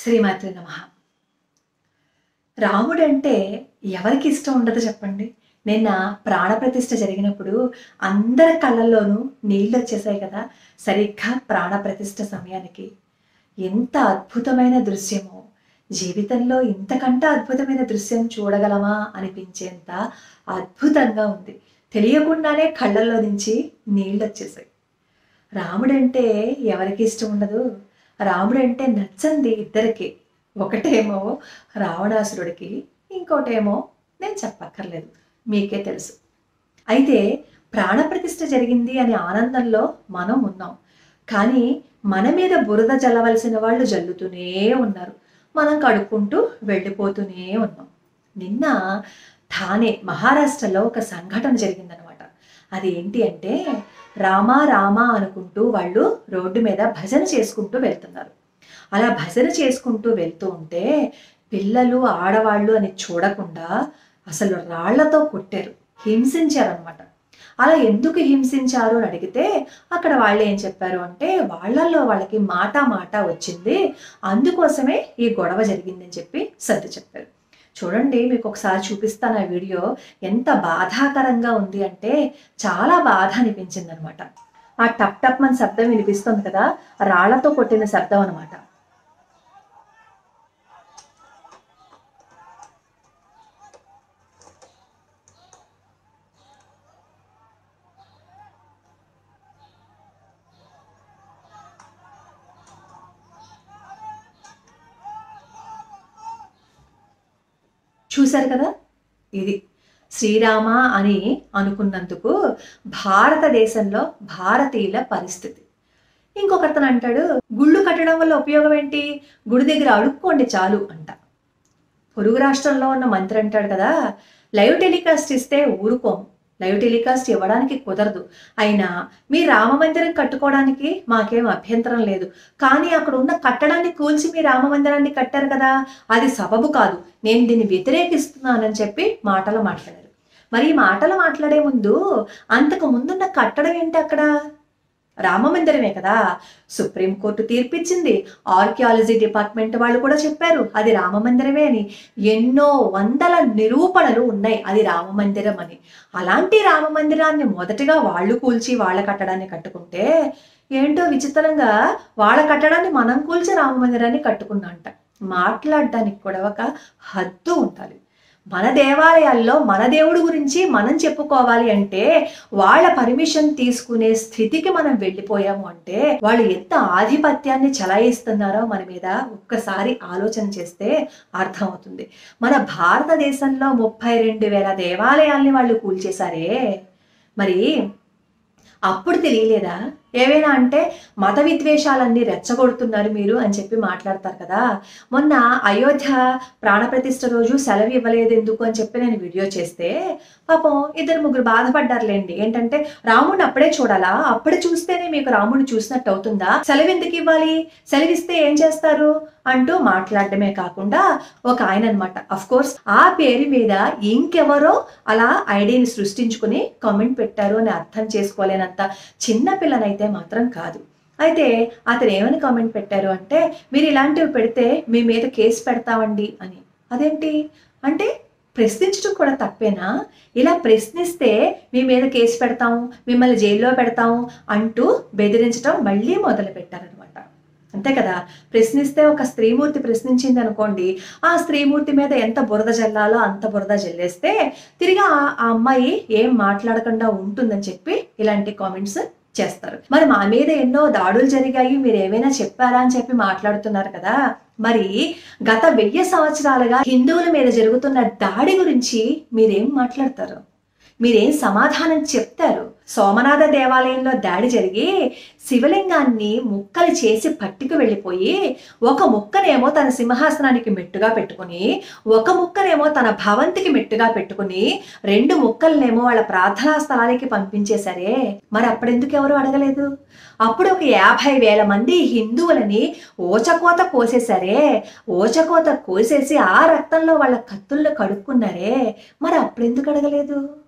శ్రీమాత్రి నమ రాముడంటే ఎవరికి ఇష్టం ఉండదు చెప్పండి నిన్న ప్రాణప్రతిష్ఠ జరిగినప్పుడు అందరి కళ్ళల్లోనూ నీళ్ళు వచ్చేసాయి కదా సరిగ్గా ప్రాణప్రతిష్ఠ సమయానికి ఎంత అద్భుతమైన దృశ్యమో జీవితంలో ఇంతకంటే అద్భుతమైన దృశ్యం చూడగలమా అనిపించేంత అద్భుతంగా ఉంది తెలియకుండానే కళ్ళల్లో నుంచి నీళ్ళు వచ్చేసాయి రాముడంటే ఎవరికి ఇష్టం ఉండదు రాముడంటే నచ్చంది ఇద్దరికి ఒకటేమో రావణాసురుడికి ఇంకోటేమో నేను చెప్పక్కర్లేదు మీకే తెలుసు అయితే ప్రాణప్రతిష్ఠ జరిగింది అనే ఆనందంలో మనం ఉన్నాం కానీ మన మీద బురద జల్లవలసిన వాళ్ళు జల్లుతూనే ఉన్నారు మనం కడుక్కుంటూ వెళ్ళిపోతూనే ఉన్నాం నిన్న థానే మహారాష్ట్రలో ఒక సంఘటన జరిగిందనమాట అది ఏంటి అంటే రామా రామా అనుకుంటూ వాళ్ళు రోడ్డు మీద భజన చేసుకుంటూ వెళ్తున్నారు అలా భజన చేసుకుంటూ వెళ్తూ ఉంటే పిల్లలు ఆడవాళ్ళు అని చూడకుండా అసలు రాళ్లతో కొట్టారు హింసించారనమాట అలా ఎందుకు హింసించారు అని అడిగితే అక్కడ వాళ్ళు ఏం చెప్పారు అంటే వాళ్ళల్లో వాళ్ళకి మాట మాట వచ్చింది అందుకోసమే ఈ గొడవ జరిగిందని చెప్పి సర్ది చెప్పారు చూడండి మీకు ఒకసారి చూపిస్తాను ఆ వీడియో ఎంత బాధాకరంగా ఉంది అంటే చాలా బాధ అనిపించింది అనమాట ఆ టప్ టప్ మన శబ్దం వినిపిస్తుంది కదా రాళ్లతో కొట్టిన శబ్దం అనమాట చూశారు కదా ఇది శ్రీరామ అని అనుకున్నందుకు భారతదేశంలో భారతీయుల పరిస్థితి ఇంకొకతను అంటాడు గుళ్ళు కట్టడం వల్ల ఉపయోగం ఏంటి గుడి దగ్గర అడుక్కోండి చాలు అంట పొరుగు రాష్ట్రంలో ఉన్న మంత్రి అంటాడు కదా లైవ్ టెలికాస్ట్ ఇస్తే ఊరుకోము లైవ్ టెలికాస్ట్ ఇవ్వడానికి కుదరదు అయినా మీ రామ మందిరం కట్టుకోవడానికి మాకేం అభ్యంతరం లేదు కానీ అక్కడ ఉన్న కట్టడాన్ని కూల్చి మీ రామ మందిరాన్ని కట్టారు కదా అది సబబు కాదు నేను దీన్ని వ్యతిరేకిస్తున్నానని చెప్పి మాటలు మాట్లాడారు మరి ఈ మాటలు మాట్లాడే ముందు అంతకు ముందున్న కట్టడం ఏంటి అక్కడ రామ మందిరమే కదా సుప్రీంకోర్టు తీర్పిచ్చింది ఆర్కియాలజీ డిపార్ట్మెంట్ వాళ్ళు కూడా చెప్పారు అది రామ మందిరమే అని ఎన్నో వందల నిరూపణలు ఉన్నాయి అది రామ మందిరం అని అలాంటి రామ మందిరాన్ని మొదటగా వాళ్ళు కూల్చి వాళ్ళ కట్టడాన్ని కట్టుకుంటే ఏంటో విచిత్రంగా వాళ్ళ కట్టడాన్ని మనం కూల్చి రామ మందిరాన్ని కట్టుకున్నంట మాట్లాడడానికి కూడా ఒక హద్దు ఉండాలి మన దేవాలయాల్లో మన దేవుడి గురించి మనం చెప్పుకోవాలి అంటే వాళ్ళ పర్మిషన్ తీసుకునే స్థితికి మనం వెళ్ళిపోయాము అంటే వాళ్ళు ఎంత ఆధిపత్యాన్ని చలాయిస్తున్నారో మన మీద ఒక్కసారి ఆలోచన చేస్తే అర్థమవుతుంది మన భారతదేశంలో ముప్పై రెండు వేల దేవాలయాల్ని వాళ్ళు కూల్చేశారే మరి అప్పుడు తెలియలేదా ఏవైనా అంటే మత విద్వేషాలన్నీ రెచ్చగొడుతున్నారు మీరు అని చెప్పి మాట్లాడతారు కదా మొన్న అయోధ్య ప్రాణప్రతిష్ఠ రోజు సెలవు ఇవ్వలేదు ఎందుకు అని చెప్పి నేను వీడియో చేస్తే పాపం ఇద్దరు ముగ్గురు బాధపడ్డారులేండి ఏంటంటే రాముడిని అప్పుడే చూడాలా అప్పుడే చూస్తేనే మీకు రాముడిని చూసినట్టు అవుతుందా సెలవు ఎందుకు ఇవ్వాలి సెలవిస్తే ఏం చేస్తారు అంటూ మాట్లాడటమే కాకుండా ఒక ఆయన అనమాట అఫ్ కోర్స్ ఆ పేరు మీద ఇంకెవరో అలా ఐడిని సృష్టించుకుని కామెంట్ పెట్టారు అని అర్థం చేసుకోలేనంత చిన్న పిల్లనైతే మాత్రం కాదు అయితే అతను ఏమని కామెంట్ పెట్టారు అంటే మీరు ఇలాంటివి పెడితే మీ మీద కేసు పెడతామండి అని అదేంటి అంటే ప్రశ్నించడం కూడా తప్పేనా ఇలా ప్రశ్నిస్తే మీ మీద కేసు పెడతాము మిమ్మల్ని జైల్లో పెడతాము అంటూ బెదిరించడం మళ్ళీ మొదలు పెట్టారనమాట అంతే కదా ప్రశ్నిస్తే ఒక స్త్రీమూర్తి ప్రశ్నించింది అనుకోండి ఆ స్త్రీమూర్తి మీద ఎంత బురద జల్లాలో అంత బురద జల్లేస్తే తిరిగి ఆ ఆ అమ్మాయి ఏం మాట్లాడకుండా ఉంటుందని చెప్పి ఇలాంటి కామెంట్స్ చేస్తారు మరి మా మీద ఎన్నో దాడులు జరిగాయి మీరు ఏమైనా చెప్పారా అని చెప్పి మాట్లాడుతున్నారు కదా మరి గత వెయ్యి సంవత్సరాలుగా హిందువుల మీద జరుగుతున్న దాడి గురించి మీరేం మాట్లాడతారు మీరేం సమాధానం చెప్తారు సోమనాథ దేవాలయంలో దాడి జరిగి శివలింగాన్ని ముక్కలు చేసి పట్టుకు వెళ్ళిపోయి ఒక ముక్కనేమో తన సింహాసనానికి మెట్టుగా పెట్టుకుని ఒక ముక్కనేమో తన భవంతికి మెట్టుగా పెట్టుకుని రెండు ముక్కలనేమో వాళ్ళ ప్రార్థనా స్థలానికి పంపించేశారే మరి అప్పుడెందుకు ఎవరు అడగలేదు అప్పుడు ఒక యాభై వేల మంది హిందువులని ఓచకోత కోసేశారే ఓచకోత కోసేసి ఆ రక్తంలో వాళ్ళ కత్తుల్లో కడుక్కున్నారే మరి అప్పుడెందుకు అడగలేదు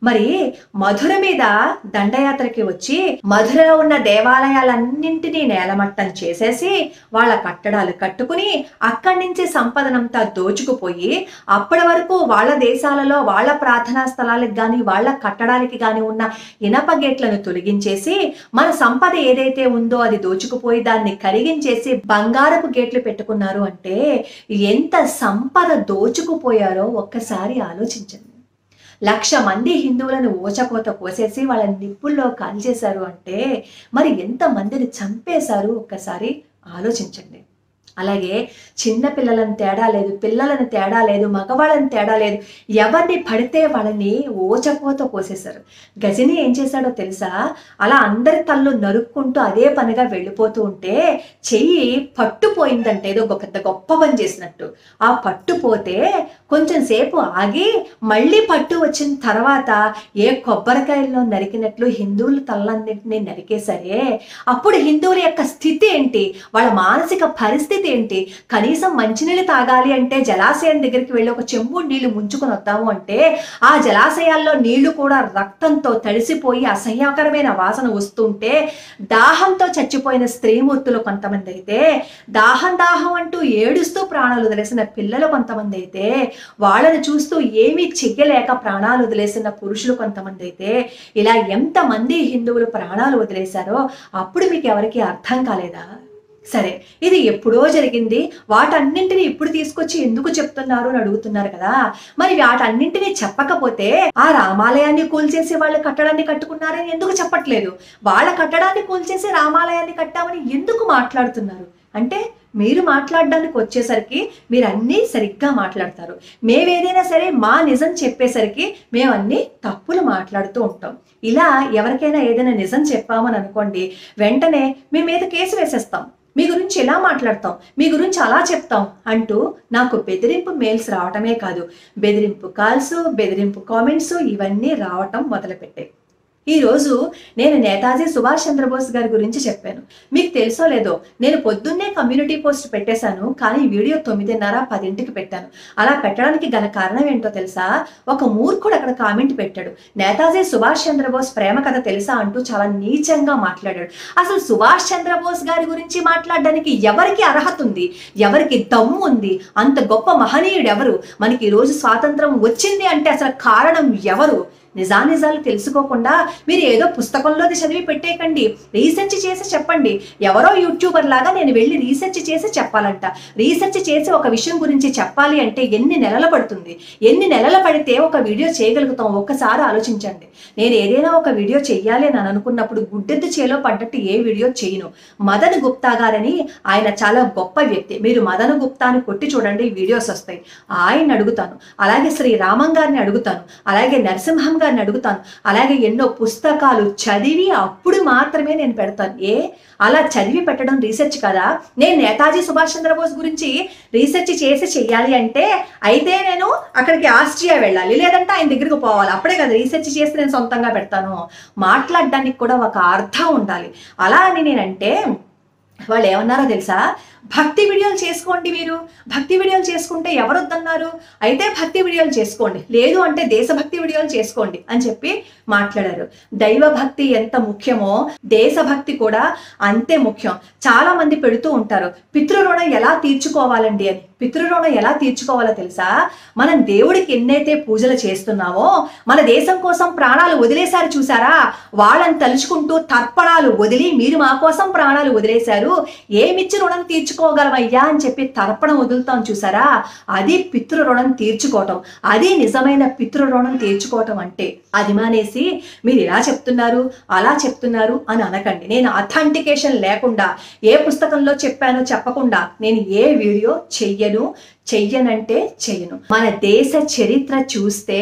మరి మధుర మీద దండయాత్రకి వచ్చి మధురలో ఉన్న దేవాలయాలన్నింటినీ నేలమట్టం చేసేసి వాళ్ళ కట్టడాలు కట్టుకుని అక్కడి నుంచి సంపదనంతా దోచుకుపోయి అప్పటి వరకు వాళ్ళ దేశాలలో వాళ్ళ ప్రార్థనా స్థలాలకు కానీ వాళ్ళ కట్టడాలకి కానీ ఉన్న ఇనప గేట్లను తొలగించేసి మన సంపద ఏదైతే ఉందో అది దోచుకుపోయి దాన్ని కరిగించేసి బంగారపు గేట్లు పెట్టుకున్నారు అంటే ఎంత సంపద దోచుకుపోయారో ఒక్కసారి ఆలోచించండి లక్ష మంది హిందువులను ఊచకోత కోసేసి వాళ్ళని నిప్పుల్లో కాల్చేశారు అంటే మరి ఎంత మందిని చంపేశారు ఒక్కసారి ఆలోచించండి అలాగే చిన్న పిల్లలను తేడా లేదు పిల్లలను తేడా లేదు మగవాళ్ళని తేడా లేదు ఎవరిని పడితే వాళ్ళని ఓచకోత కోసేశారు గజని ఏం చేశాడో తెలుసా అలా అందరి తల్లు నరుక్కుంటూ అదే పనిగా వెళ్ళిపోతూ ఉంటే చెయ్యి పట్టుపోయిందంటే ఏదో ఒక పెద్ద గొప్ప పని చేసినట్టు ఆ పట్టుపోతే కొంచెం సేపు ఆగి మళ్ళీ పట్టు వచ్చిన తర్వాత ఏ కొబ్బరికాయల్లో నరికినట్లు హిందువుల తల్లన్నింటినీ నరికేసరే అప్పుడు హిందువుల యొక్క స్థితి ఏంటి వాళ్ళ మానసిక పరిస్థితి ఏంటి కనీసం మంచినీళ్ళు తాగాలి అంటే జలాశయం దగ్గరికి వెళ్ళి ఒక చెంబు నీళ్లు ముంచుకొని వద్దాము అంటే ఆ జలాశయాల్లో నీళ్లు కూడా రక్తంతో తడిసిపోయి అసహ్యకరమైన వాసన వస్తుంటే దాహంతో చచ్చిపోయిన స్త్రీమూర్తులు కొంతమంది అయితే దాహం దాహం అంటూ ఏడుస్తూ ప్రాణాలు వదిలేసిన పిల్లలు కొంతమంది అయితే వాళ్ళని చూస్తూ ఏమీ చెయ్యలేక ప్రాణాలు వదిలేసిన పురుషులు కొంతమంది అయితే ఇలా ఎంతమంది హిందువులు ప్రాణాలు వదిలేశారో అప్పుడు మీకు ఎవరికి అర్థం కాలేదా సరే ఇది ఎప్పుడో జరిగింది వాటన్నింటినీ ఇప్పుడు తీసుకొచ్చి ఎందుకు చెప్తున్నారు అని అడుగుతున్నారు కదా మరి వాటన్నింటినీ చెప్పకపోతే ఆ రామాలయాన్ని కూల్చేసి వాళ్ళు కట్టడాన్ని కట్టుకున్నారని ఎందుకు చెప్పట్లేదు వాళ్ళ కట్టడాన్ని కూల్చేసి రామాలయాన్ని కట్టామని ఎందుకు మాట్లాడుతున్నారు అంటే మీరు మాట్లాడడానికి వచ్చేసరికి మీరు అన్నీ సరిగ్గా మాట్లాడతారు మేమేదైనా సరే మా నిజం చెప్పేసరికి మేము అన్ని తప్పులు మాట్లాడుతూ ఉంటాం ఇలా ఎవరికైనా ఏదైనా నిజం చెప్పామని అనుకోండి వెంటనే మీ మీద కేసు వేసేస్తాం మీ గురించి ఎలా మాట్లాడతాం మీ గురించి అలా చెప్తాం అంటూ నాకు బెదిరింపు మెయిల్స్ రావటమే కాదు బెదిరింపు కాల్స్ బెదిరింపు కామెంట్స్ ఇవన్నీ రావటం మొదలుపెట్టాయి ఈరోజు నేను నేతాజీ సుభాష్ చంద్రబోస్ గారి గురించి చెప్పాను మీకు తెలుసో లేదో నేను పొద్దున్నే కమ్యూనిటీ పోస్ట్ పెట్టేశాను కానీ వీడియో తొమ్మిదిన్నర పదింటికి పెట్టాను అలా పెట్టడానికి గల కారణం ఏంటో తెలుసా ఒక మూర్ఖుడు అక్కడ కామెంట్ పెట్టాడు నేతాజీ సుభాష్ చంద్రబోస్ ప్రేమ కథ తెలుసా అంటూ చాలా నీచంగా మాట్లాడాడు అసలు సుభాష్ చంద్రబోస్ గారి గురించి మాట్లాడడానికి ఎవరికి అర్హత ఉంది ఎవరికి దమ్ము ఉంది అంత గొప్ప మహనీయుడు ఎవరు మనకి ఈ రోజు స్వాతంత్రం వచ్చింది అంటే అసలు కారణం ఎవరు నిజానిజాలు తెలుసుకోకుండా మీరు ఏదో పుస్తకంలోది చదివి పెట్టేయకండి రీసెర్చ్ చేసి చెప్పండి ఎవరో యూట్యూబర్ లాగా నేను వెళ్ళి రీసెర్చ్ చేసి చెప్పాలంట రీసెర్చ్ చేసి ఒక విషయం గురించి చెప్పాలి అంటే ఎన్ని నెలలు పడుతుంది ఎన్ని నెలలు పడితే ఒక వీడియో చేయగలుగుతాం ఒక్కసారి ఆలోచించండి నేను ఏదైనా ఒక వీడియో చెయ్యాలి అని అనుకున్నప్పుడు గుడ్డెద్దు చేలో పడ్డట్టు ఏ వీడియో చేయను మదన్ గుప్తా గారని ఆయన చాలా గొప్ప వ్యక్తి మీరు మదన్ గుప్తాని కొట్టి చూడండి వీడియోస్ వస్తాయి ఆయన అడుగుతాను అలాగే శ్రీ రామం గారిని అడుగుతాను అలాగే నరసింహం గారిని అడుగుతాను అలాగే ఎన్నో పుస్తకాలు చదివి అప్పుడు మాత్రమే నేను పెడతాను ఏ అలా చదివి పెట్టడం రీసెర్చ్ కదా నేను నేతాజీ సుభాష్ చంద్రబోస్ గురించి రీసెర్చ్ చేసి చెయ్యాలి అంటే అయితే నేను అక్కడికి ఆస్ట్రియా వెళ్ళాలి లేదంటే ఆయన దగ్గరికి పోవాలి అప్పుడే కదా రీసెర్చ్ చేసి నేను సొంతంగా పెడతాను మాట్లాడడానికి కూడా ఒక అర్థం ఉండాలి అలా అని నేనంటే వాళ్ళు ఏమన్నారో తెలుసా భక్తి వీడియోలు చేసుకోండి మీరు భక్తి వీడియోలు చేసుకుంటే ఎవరు వద్దన్నారు అయితే భక్తి వీడియోలు చేసుకోండి లేదు అంటే దేశభక్తి వీడియోలు చేసుకోండి అని చెప్పి మాట్లాడారు దైవ భక్తి ఎంత ముఖ్యమో దేశభక్తి కూడా అంతే ముఖ్యం చాలా మంది పెడుతూ ఉంటారు పితృరుణం ఎలా తీర్చుకోవాలండి అని పితృరుణం ఎలా తీర్చుకోవాలో తెలుసా మనం దేవుడికి ఎన్నైతే పూజలు చేస్తున్నామో మన దేశం కోసం ప్రాణాలు వదిలేశారు చూసారా వాళ్ళని తలుచుకుంటూ తర్పణాలు వదిలి మీరు మా కోసం ప్రాణాలు వదిలేశారు ఏమిచ్చి రుణం తీర్చుకోగలమయ్యా అని చెప్పి తర్పణం వదులుతాం చూసారా అది పితృ రుణం తీర్చుకోవటం అది నిజమైన పితృ రుణం తీర్చుకోవటం అంటే అది మానేసి మీరు ఇలా చెప్తున్నారు అలా చెప్తున్నారు అని అనకండి నేను అథెంటికేషన్ లేకుండా ఏ పుస్తకంలో చెప్పానో చెప్పకుండా నేను ఏ వీడియో చెయ్యను చెయ్యనంటే చెయ్యను మన దేశ చరిత్ర చూస్తే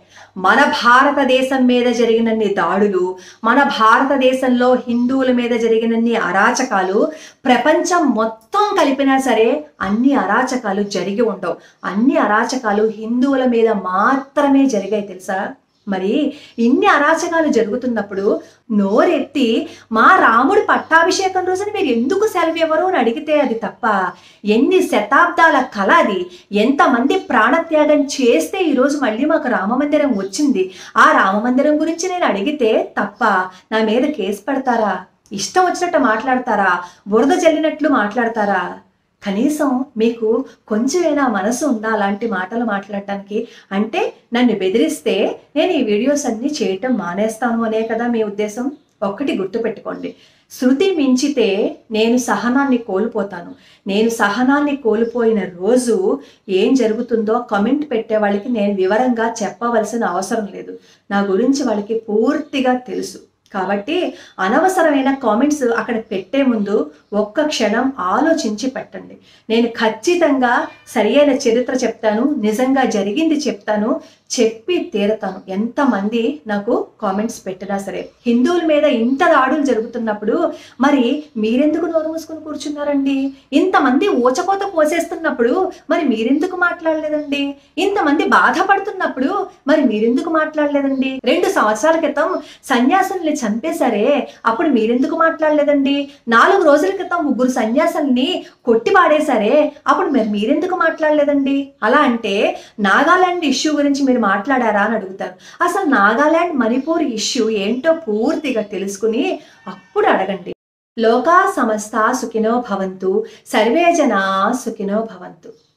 మన భారతదేశం మీద జరిగినన్ని దాడులు మన భారతదేశంలో హిందువుల మీద జరిగినన్ని అరాచకాలు ప్రపంచం మొత్తం కలిపినా సరే అన్ని అరాచకాలు జరిగి ఉండవు అన్ని అరాచకాలు హిందువుల మీద మాత్రమే జరిగాయి తెలుసా మరి ఇన్ని అరాచకాలు జరుగుతున్నప్పుడు నోరెత్తి మా రాముడి పట్టాభిషేకం రోజున మీరు ఎందుకు సెలవు ఇవ్వరు అని అడిగితే అది తప్ప ఎన్ని శతాబ్దాల కళ అది ఎంతమంది ప్రాణత్యాగం చేస్తే ఈరోజు మళ్ళీ మాకు రామమందిరం వచ్చింది ఆ రామమందిరం గురించి నేను అడిగితే తప్ప నా మీద కేసు పెడతారా ఇష్టం వచ్చినట్టు మాట్లాడతారా బురద జల్లినట్లు మాట్లాడతారా కనీసం మీకు కొంచెమైనా మనసు ఉందా అలాంటి మాటలు మాట్లాడటానికి అంటే నన్ను బెదిరిస్తే నేను ఈ వీడియోస్ అన్నీ చేయటం మానేస్తాను అనే కదా మీ ఉద్దేశం ఒక్కటి గుర్తుపెట్టుకోండి శృతి మించితే నేను సహనాన్ని కోల్పోతాను నేను సహనాన్ని కోల్పోయిన రోజు ఏం జరుగుతుందో కమెంట్ పెట్టే వాళ్ళకి నేను వివరంగా చెప్పవలసిన అవసరం లేదు నా గురించి వాళ్ళకి పూర్తిగా తెలుసు కాబట్టి అనవసరమైన కామెంట్స్ అక్కడ పెట్టే ముందు ఒక్క క్షణం ఆలోచించి పెట్టండి నేను ఖచ్చితంగా సరియైన చరిత్ర చెప్తాను నిజంగా జరిగింది చెప్తాను చెప్పి తీరతాను ఎంతమంది నాకు కామెంట్స్ పెట్టినా సరే హిందువుల మీద ఇంత దాడులు జరుగుతున్నప్పుడు మరి మీరెందుకు నోరు మూసుకుని కూర్చున్నారండి ఇంతమంది ఊచకోత పోసేస్తున్నప్పుడు మరి మీరెందుకు మాట్లాడలేదండి ఇంతమంది బాధపడుతున్నప్పుడు మరి మీరెందుకు మాట్లాడలేదండి రెండు సంవత్సరాల క్రితం సన్యాసుల్ని చంపేశారే అప్పుడు మీరెందుకు మాట్లాడలేదండి నాలుగు రోజుల క్రితం ముగ్గురు సన్యాసుల్ని కొట్టి పాడేశారే అప్పుడు మరి మీరెందుకు మాట్లాడలేదండి అలా అంటే నాగాలాండ్ ఇష్యూ గురించి మీరు మాట్లాడారా అని అడుగుతారు అసలు నాగాలాండ్ మణిపూర్ ఇష్యూ ఏంటో పూర్తిగా తెలుసుకుని అప్పుడు అడగండి లోకా సమస్త సుఖినో భవంతు సర్వే జనా సుఖినో భవంతు